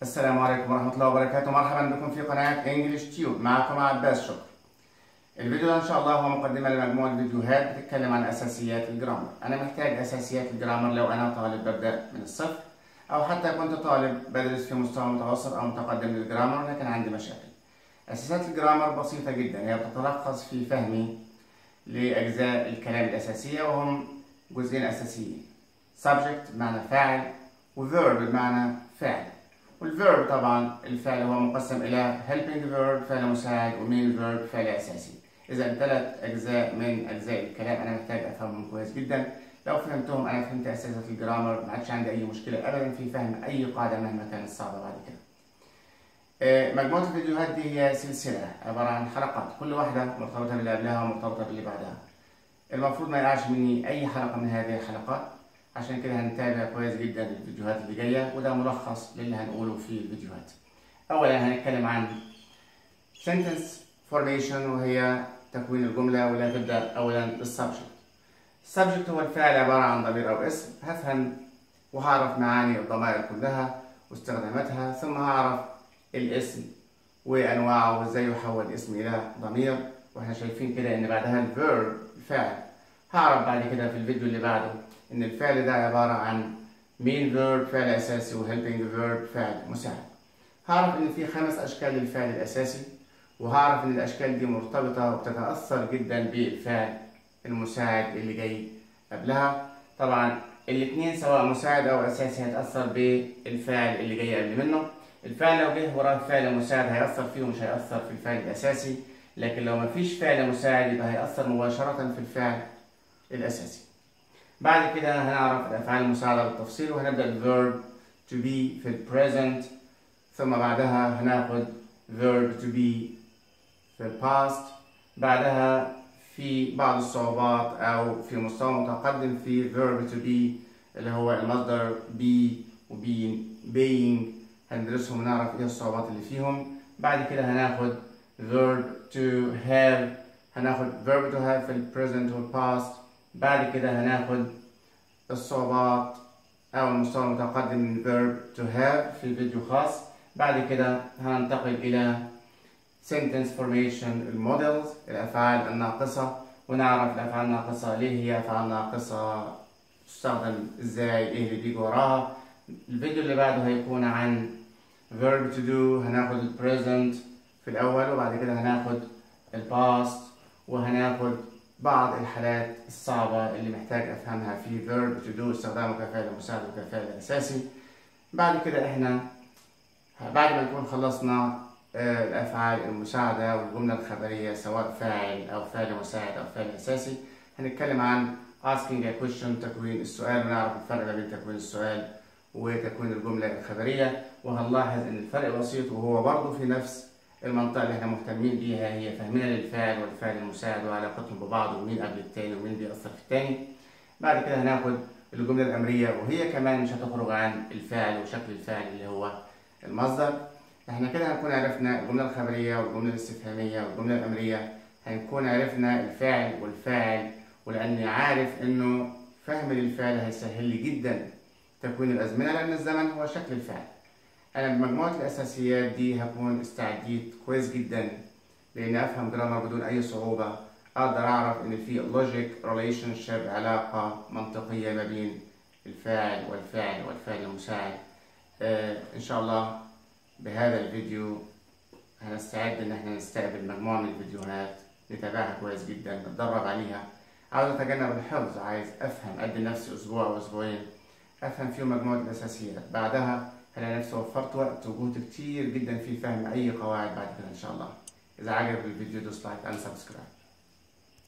السلام عليكم ورحمة الله وبركاته مرحبا بكم في قناة انجلش تيوب معكم عباس شكر الفيديو ده ان شاء الله هو مقدمة لمجموعة فيديوهات بتتكلم عن اساسيات الجرامر انا محتاج اساسيات الجرامر لو انا طالب ببدأ من الصفر او حتى كنت طالب بدرس في مستوى متوسط او متقدم للجرامر لكن عندي مشاكل اساسيات الجرامر بسيطة جدا هي بتتلخص في فهمي لاجزاء الكلام الاساسية وهم جزئين اساسيين subject بمعنى فاعل وverb بمعنى فعل والverb طبعا الفعل هو مقسم إلى helping verb فعل مساعد وmain verb فعل أساسي إذا ثلاث أجزاء من أجزاء الكلام أنا محتاج أفهمهم كويس جدا لو فهمتهم أنا فهمت أساسات الجرامر ما عادش عندي أي مشكلة أبدا في فهم أي قاعدة مهما كانت صعبة بعد كده مجموعة الفيديوهات دي هي سلسلة عبارة عن حلقات كل واحدة مرتبطة باللي قبلها ومرتبطة باللي بعدها المفروض ما يقعش مني أي حلقة من هذه الحلقات عشان كده هنتابع كويس جدا الفيديوهات اللي جايه وده ملخص للي هنقوله في الفيديوهات اولا هنتكلم عن sentence formation وهي تكوين الجمله ولا تبدا اولا بالسبجكت السبجكت هو الفعل عباره عن ضمير او اسم هفهم وهعرف معاني الضمائر كلها واستخداماتها ثم هعرف الاسم وانواعه وازاي يحول اسم الى ضمير واحنا شايفين كده ان بعدها الفيرب الفعل هعرف بعد كده في الفيديو اللي بعده ان الفعل ده عبارة عن main verb فعل اساسي و helping verb فعل مساعد هعرف ان في خمس اشكال للفعل الاساسي وهعرف ان الاشكال دي مرتبطة وبتتأثر جدا بالفعل المساعد اللي جاي قبلها طبعا الاثنين سواء مساعد او اساسي هيتأثر بالفعل اللي جاي قبل منه الفعل لو جه وراه فعل مساعد هيأثر فيه ومش هيأثر في الفعل الاساسي لكن لو مفيش فعل مساعد يبقى هيأثر مباشرة في الفعل الاساسي بعد كده هنعرف الأفعال المساعدة بالتفصيل وهنبدأ الverb to be في ال present ثم بعدها هناخد verb to be في ال past بعدها في بعض الصعوبات أو في مستوى متقدم في verb to be اللي هو المصدر be و being being هندرسهم ونعرف ايه الصعوبات اللي فيهم بعد كده هناخد verb to have هناخد verb to have في ال present وال past بعد كده هناخد الصعوبات أو المستوى المتقدم من verb to have في فيديو خاص بعد كده هننتقل إلى sentence formation المودلز الأفعال الناقصة ونعرف الأفعال الناقصة ليه هي أفعال ناقصة تستخدم إزاي إيه اللي بيجي وراها الفيديو اللي بعده هيكون عن verb to do هناخد ال present في الأول وبعد كده هناخد ال past وهناخد بعض الحالات الصعبة اللي محتاج أفهمها في verb to do استخدامه كفعل مساعد وكفعل أساسي بعد كده إحنا بعد ما نكون خلصنا الأفعال المساعدة والجملة الخبرية سواء فاعل أو فعل مساعد أو فعل أساسي هنتكلم عن asking a question تكوين السؤال ونعرف الفرق ما بين تكوين السؤال وتكوين الجملة الخبرية وهنلاحظ إن الفرق بسيط وهو برضه في نفس المنطقة اللي احنا مهتمين بيها هي فهمنا للفاعل والفعل المساعد وعلاقتهم ببعض ومين قبل التاني ومين بيأثر في التاني بعد كده هناخد الجملة الأمرية وهي كمان مش هتخرج عن الفعل وشكل الفعل اللي هو المصدر احنا كده هنكون عرفنا الجملة الخبرية والجملة الاستفهامية والجملة الأمرية هنكون عرفنا الفاعل والفاعل ولأني عارف إنه فهم للفعل هيسهل لي جدا تكوين الأزمنة لأن الزمن هو شكل الفعل أنا بمجموعة الأساسيات دي هكون استعديت كويس جدا لأن أفهم جرامر بدون أي صعوبة أقدر أعرف إن في logic relationship علاقة منطقية ما بين الفاعل والفاعل والفعل المساعد آه إن شاء الله بهذا الفيديو هنستعد إن احنا نستقبل مجموعة من الفيديوهات نتابعها كويس جدا نتدرب عليها عاوز أتجنب الحفظ عايز أفهم أدي نفسي أسبوع أو أسبوعين أفهم فيهم مجموعة الأساسيات بعدها هلاقي نفسي وفرت وقت وجهد كتير جدا في فهم أي قواعد بعد كده إن شاء الله إذا عجبك الفيديو دوس لايك أند سبسكرايب